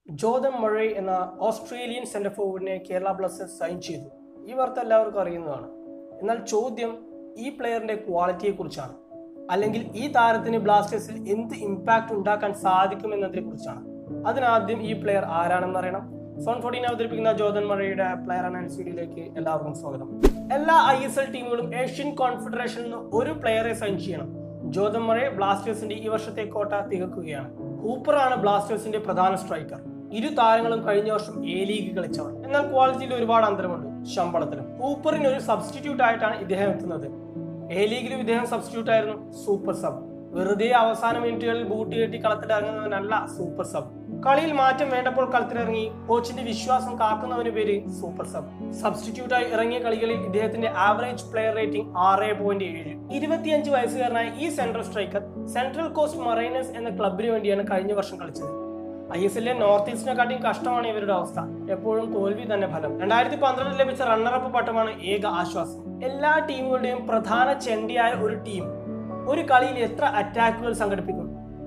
ജോതൻ മഴൈ എന്ന Australian centre ഫോർവേഡിനെ കേരള ബ്ലാസ്റ്റേഴ്സ് സൈൻ ചെയ്തു ഈ വാർത്ത എല്ലാവർക്കും അറിയുന്നതാണ് എന്നാൽ ചോദ്യം ഈ പ്ലെയറിന്റെ ക്വാളിറ്റിയെ കുറിച്ചാണ് അല്ലെങ്കിൽ ഈ താരത്തിന് ബ്ലാസ്റ്റേഴ്സിൽ എന്ത് ഇമ്പാക്ട് ഉണ്ടാക്കാൻ സാധിക്കും എന്നതിനെ കുറിച്ചാണ് അതിനാദ്യം ഈ പ്ലെയർ ആരാണെന്ന് അറിയണം സോൺ ഫോർട്ടീൻ അവതരിപ്പിക്കുന്ന ജോതൻ മഴയുടെ പ്ലെയർ അനാലിസ് വീഡിയോയിലേക്ക് എല്ലാവർക്കും സ്വാഗതം എല്ലാ ഐ എസ് എൽ ടീമുകളും ഏഷ്യൻ കോൺഫെഡറേഷനിൽ നിന്ന് ഒരു പ്ലെയറെ സൈൻ ചെയ്യണം ജോതൻ മഴ ബ്ലാസ്റ്റേഴ്സിന്റെ ഈ വർഷത്തെ കോട്ട തികക്കുകയാണ് ഹൂപ്പറാണ് ബ്ലാസ്റ്റേഴ്സിന്റെ പ്രധാന സ്ട്രൈക്കർ ഇരു താരങ്ങളും കഴിഞ്ഞ വർഷം എ ലീഗ് കളിച്ചവർ എന്നാൽ ക്വാളിറ്റിയിൽ ഒരുപാട് അന്തരമുണ്ട് ശമ്പളത്തിലും ഹൂപ്പറിന് ഒരു സബ്സ്റ്റിറ്റ്യൂട്ട് ആയിട്ടാണ് ഇദ്ദേഹം എത്തുന്നത് എ ലീഗിലും ഇദ്ദേഹം സബ്സ്റ്റിറ്റ്യൂട്ട് ആയിരുന്നു സൂപ്പർ സബ് വെറുതെ അവസാന മിനിറ്റുകളിൽ ബൂട്ട് കെട്ടി കളത്തിലിറങ്ങുന്നവനല്ല സൂപ്പർ സബ് കളിയിൽ മാറ്റം വേണ്ടപ്പോൾ കളത്തിലിറങ്ങി കോച്ചിന്റെ വിശ്വാസം കാക്കുന്നവന് പേര് സൂപ്പർ സബ് സബ്സ്റ്റിറ്റ്യൂട്ട് ആയി ഇറങ്ങിയ കളികളിൽ ഇദ്ദേഹത്തിന്റെ ആവറേജ് പ്ലെയർ റേറ്റിംഗ് ആറ് പോയിന്റ് ഏഴ് ഇരുപത്തിയഞ്ച് വയസ്സുകാരനായ ഈ central striker Central Coast Mariners എന്ന ക്ലബിന് വേണ്ടിയാണ് കഴിഞ്ഞ വർഷം കളിച്ചത് ഐ എസ് എല്ലിലെ നോർത്ത് ഈസ്റ്റിനെക്കാട്ടിയും കഷ്ടമാണ് ഇവരുടെ അവസ്ഥ എപ്പോഴും തോൽവി തന്നെ ഫലം രണ്ടായിരത്തി പന്ത്രണ്ടിൽ ലഭിച്ച റണ്ണറപ്പ് പട്ടമാണ് ഏക ആശ്വാസം എല്ലാ ടീമുകളുടെയും പ്രധാന ചെണ്ടിയായ ഒരു ടീം ഒരു കളിയിൽ എത്ര അറ്റാക്കുകൾ സംഘടിപ്പിക്കും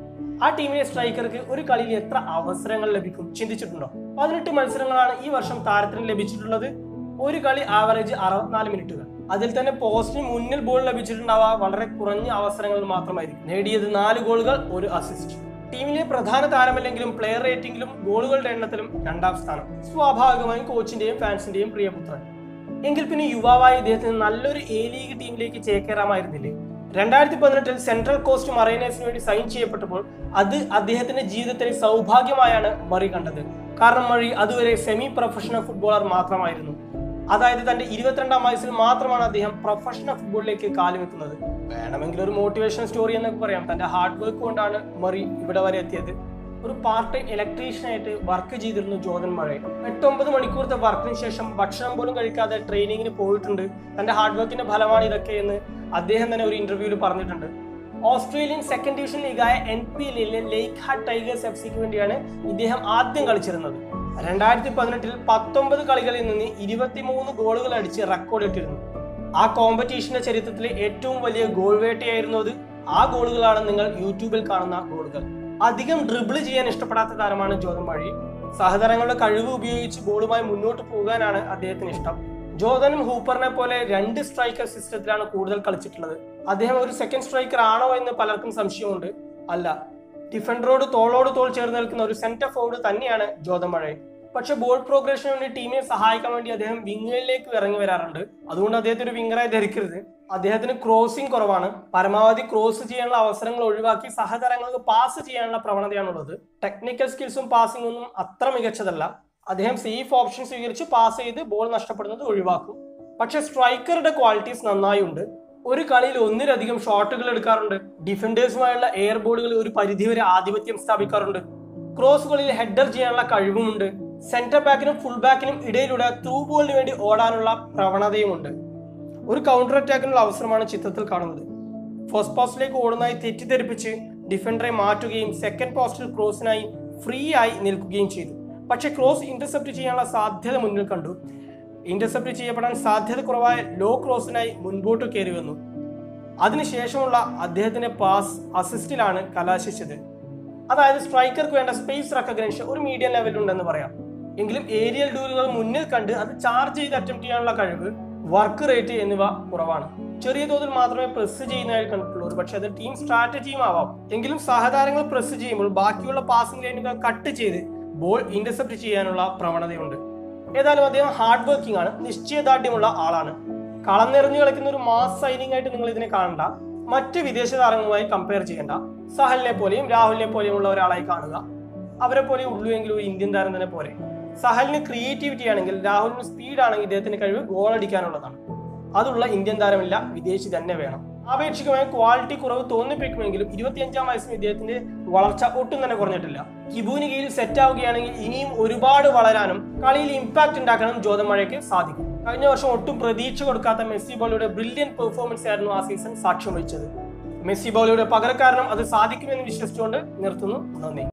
ആ ടീമിലെ സ്ട്രൈക്കർക്ക് ഒരു കളിയിൽ എത്ര അവസരങ്ങൾ ലഭിക്കും ചിന്തിച്ചിട്ടുണ്ടോ പതിനെട്ട് മത്സരങ്ങളാണ് ഈ വർഷം താരത്തിന് ലഭിച്ചിട്ടുള്ളത് ഒരു കളി ആവറേജ് അറുപത്തിനാല് മിനിറ്റുകൾ അതിൽ തന്നെ പോസ്റ്റിന് മുന്നിൽ ബോൾ ലഭിച്ചിട്ടുണ്ടാവുക വളരെ കുറഞ്ഞ അവസരങ്ങൾ മാത്രമായിരിക്കും നേടിയത് നാല് ഗോളുകൾ ഒരു അസിസ്റ്റ് ടീമിലെ പ്രധാന താരമല്ലെങ്കിലും പ്ലെയർ റേറ്റിംഗിലും ഗോളുകളുടെ എണ്ണത്തിലും രണ്ടാം സ്ഥാനം സ്വാഭാവികമായും കോച്ചിന്റെയും ഫാൻസിന്റെയും പ്രിയപുത്രൻ എങ്കിൽ പിന്നെ യുവാവായ ഇദ്ദേഹത്തിന് നല്ലൊരു എ ലീഗ് ടീമിലേക്ക് ചേക്കേറാമായിരുന്നില്ലേ രണ്ടായിരത്തി പതിനെട്ടിൽ സെൻട്രൽ കോസ്റ്റ് മറൈനേഴ്സിന് വേണ്ടി സൈൻ ചെയ്യപ്പെട്ടപ്പോൾ അത് അദ്ദേഹത്തിന്റെ ജീവിതത്തിലെ സൗഭാഗ്യമായാണ് മറി കണ്ടത് കാരണം മഴി അതുവരെ സെമി പ്രൊഫഷണൽ ഫുട്ബോളർ മാത്രമായിരുന്നു അതായത് തന്റെ ഇരുപത്തിരണ്ടാം വയസ്സിൽ മാത്രമാണ് അദ്ദേഹം പ്രൊഫഷണൽ ഫുട്ബോളിലേക്ക് കാലുവെക്കുന്നത് വേണമെങ്കിൽ ഒരു മോട്ടിവേഷൻ സ്റ്റോറി എന്നൊക്കെ പറയാം തന്റെ ഹാർഡ് വർക്ക് കൊണ്ടാണ് മറി ഇവിടെ വരെ എത്തിയത് ഒരു പാർട്ട് ടൈം ഇലക്ട്രീഷ്യനായിട്ട് വർക്ക് ചെയ്തിരുന്നു ജോതൻ മഴ എട്ടൊമ്പത് മണിക്കൂറത്തെ വർക്കിന് ശേഷം ഭക്ഷണം പോലും കഴിക്കാതെ ട്രെയിനിങ്ങിന് പോയിട്ടുണ്ട് തന്റെ ഹാർഡ് വർക്കിന്റെ ഫലമാണ് ഇതൊക്കെ എന്ന് അദ്ദേഹം തന്നെ ഒരു ഇന്റർവ്യൂവിൽ പറഞ്ഞിട്ടുണ്ട് ഓസ്ട്രേലിയൻ സെക്കൻഡ് ഡിവിഷൻ ലീഗായ എൻ പി എല്ലിലെ ലേക്ക് ഹാർട്ട് ടൈഗേഴ്സ് എഫ് സിക്ക് വേണ്ടിയാണ് ഇദ്ദേഹം ആദ്യം കളിച്ചിരുന്നത് രണ്ടായിരത്തി പതിനെട്ടിൽ പത്തൊമ്പത് കളികളിൽ നിന്ന് ഇരുപത്തിമൂന്ന് ഗോളുകൾ അടിച്ച് റെക്കോർഡ് ഇട്ടിരുന്നു ആ കോമ്പറ്റീഷന്റെ ചരിത്രത്തിലെ ഏറ്റവും വലിയ ഗോൾ വേട്ടയായിരുന്നു അത് ആ ഗോളുകളാണ് നിങ്ങൾ യൂട്യൂബിൽ കാണുന്ന ഗോളുകൾ അധികം ഡ്രിബിൾ ചെയ്യാൻ ഇഷ്ടപ്പെടാത്ത താരമാണ് ജോതൻ മഴി സഹതാരങ്ങളുടെ കഴിവ് ഉപയോഗിച്ച് ബോളുമായി മുന്നോട്ട് പോകാനാണ് അദ്ദേഹത്തിന് ഇഷ്ടം ജോതനും ഹൂപ്പറിനെ പോലെ രണ്ട് സ്ട്രൈക്കർ സിസ്റ്റത്തിലാണ് കൂടുതൽ കളിച്ചിട്ടുള്ളത് അദ്ദേഹം ഒരു സെക്കൻഡ് സ്ട്രൈക്കർ ആണോ എന്ന് പലർക്കും സംശയമുണ്ട് അല്ല ഡിഫൻഡറോട് തോളോട് തോൾ ചേർന്ന് നിൽക്കുന്ന ഒരു സെന്റർ ഫോർവേഡ് തന്നെയാണ് ജോതൻ മഴ പക്ഷെ ബോൾ പ്രോഗ്രഷന് വേണ്ടി ടീമിനെ സഹായിക്കാൻ വേണ്ടി അദ്ദേഹം വിങ്ങുകളിലേക്ക് ഇറങ്ങി വരാറുണ്ട് അതുകൊണ്ട് അദ്ദേഹത്തെ ഒരു വിങ്ങറായി ധരിക്കരുത് അദ്ദേഹത്തിന് ക്രോസിംഗ് കുറവാണ് പരമാവധി ക്രോസ് ചെയ്യാനുള്ള അവസരങ്ങൾ ഒഴിവാക്കി സഹതാരങ്ങൾക്ക് പാസ് ചെയ്യാനുള്ള പ്രവണതയാണുള്ളത് ടെക്നിക്കൽ സ്കിൽസും പാസിംഗ് ഒന്നും അത്ര മികച്ചതല്ല അദ്ദേഹം സേഫ് ഓപ്ഷൻ സ്വീകരിച്ച് പാസ് ചെയ്ത് ബോൾ നഷ്ടപ്പെടുന്നത് ഒഴിവാക്കും പക്ഷെ സ്ട്രൈക്കറുടെ ക്വാളിറ്റീസ് നന്നായി ഉണ്ട് ഒരു കളിയിൽ ഒന്നിലധികം ഷോട്ടുകൾ എടുക്കാറുണ്ട് ഡിഫൻഡേഴ്സുമായുള്ള എയർ ബോളുകൾ ഒരു പരിധിവരെ ആധിപത്യം സ്ഥാപിക്കാറുണ്ട് ക്രോസുകളിൽ ഹെഡർ ചെയ്യാനുള്ള കഴിവുമുണ്ട് സെന്റർ ബാക്കിനും ഫുൾ ബാക്കിനും ഇടയിലൂടെ ത്രൂ ബോളിന് വേണ്ടി ഓടാനുള്ള പ്രവണതയുമുണ്ട് ഒരു കൗണ്ടർ അറ്റാക്കിനുള്ള അവസരമാണ് ചിത്രത്തിൽ കാണുന്നത് ഫസ്റ്റ് പോസ്റ്റിലേക്ക് ഓടുന്നതായി തെറ്റിദ്ധരിപ്പിച്ച് ഡിഫൻഡറെ മാറ്റുകയും സെക്കൻഡ് പോസ്റ്റിൽ ക്രോസിനായി ഫ്രീ ആയി നിൽക്കുകയും ചെയ്തു പക്ഷെ ക്രോസ് ഇന്റർസെപ്റ്റ് ചെയ്യാനുള്ള സാധ്യത മുന്നിൽ കണ്ടു ഇന്റർസെപ്റ്റ് ചെയ്യപ്പെടാൻ സാധ്യത കുറവായ ലോ ക്രോസിനായി മുൻപോട്ട് കയറി വന്നു അതിനുശേഷമുള്ള അദ്ദേഹത്തിന്റെ പാസ് അസിസ്റ്റിലാണ് കലാശിച്ചത് അതായത് സ്ട്രൈക്കർക്ക് വേണ്ട സ്പേസ് റെക്കഗ്നേഷൻ ഒരു മീഡിയം ലെവലിൽ ഉണ്ടെന്ന് പറയാം എങ്കിലും ഏരിയൽ ഡൂലുകൾ മുന്നിൽ കണ്ട് അത് ചാർജ് ചെയ്ത് അറ്റംപ്റ്റ് ചെയ്യാനുള്ള കഴിവ് വർക്ക് റേറ്റ് എന്നിവ കുറവാണ് ചെറിയ തോതിൽ മാത്രമേ പ്രസ് ചെയ്യുന്നതായി കണ്ടിട്ടുള്ളൂ പക്ഷെ അത് ടീം സ്ട്രാറ്റജിയും ആവാം എങ്കിലും സഹതാരങ്ങൾ പ്രസ് ചെയ്യുമ്പോൾ ബാക്കിയുള്ള പാസിംഗ് ലൈനുകൾ കട്ട് ചെയ്ത് ബോൾ ഇന്റർസെപ്റ്റ് ചെയ്യാനുള്ള പ്രവണതയുണ്ട് ഏതായാലും അദ്ദേഹം ഹാർഡ് വർക്കിംഗ് ആണ് നിശ്ചയദാർഢ്യമുള്ള ആളാണ് കളം നിറഞ്ഞു കളിക്കുന്ന ഒരു മാസ് സൈനിങ് ആയിട്ട് നിങ്ങൾ ഇതിനെ കാണണ്ട മറ്റ് വിദേശ താരങ്ങളുമായി കമ്പയർ ചെയ്യേണ്ട സഹലിനെ പോലെയും രാഹുലിനെ പോലെയും ഉള്ള ഒരാളായി കാണുക അവരെ പോലെ ഉള്ളൂ എങ്കിൽ ഒരു ഇന്ത്യൻ താരം തന്നെ പോരെ സഹലിന് ക്രിയേറ്റിവിറ്റി ആണെങ്കിൽ രാഹുലിന് സ്പീഡ് ആണെങ്കിൽ ഇദ്ദേഹത്തിന്റെ കഴിവ് ഗോൾ അടിക്കാനുള്ളതാണ് അതുള്ള ഇന്ത്യൻ താരമില്ല വിദേശി തന്നെ വേണം ആപേക്ഷികമായി ക്വാളിറ്റി കുറവ് തോന്നിപ്പിക്കുമെങ്കിലും ഇരുപത്തിയഞ്ചാം വയസ്സിൽ ഇദ്ദേഹത്തിന്റെ വളർച്ച ഒട്ടും തന്നെ കുറഞ്ഞിട്ടില്ല കിബുവിന് കീഴിൽ സെറ്റ് ആവുകയാണെങ്കിൽ ഇനിയും ഒരുപാട് വളരാനും കളിയിൽ ഇമ്പാക്ട് ഉണ്ടാക്കാനും ജ്യോതമഴയ്ക്ക് സാധിക്കും കഴിഞ്ഞ വർഷം ഒട്ടും പ്രതീക്ഷ കൊടുക്കാത്ത മെസ്സി ബോളിയുടെ ബ്രില്യൻ പെർഫോമൻസ് ആയിരുന്നു ആ സീസൺ സാക്ഷ്യം വഹിച്ചത് മെസ്സി ബോളിയുടെ പകരക്കാരനും അത് സാധിക്കുമെന്ന് വിശ്വസിച്ചുകൊണ്ട് നിർത്തുന്നു നന്ദി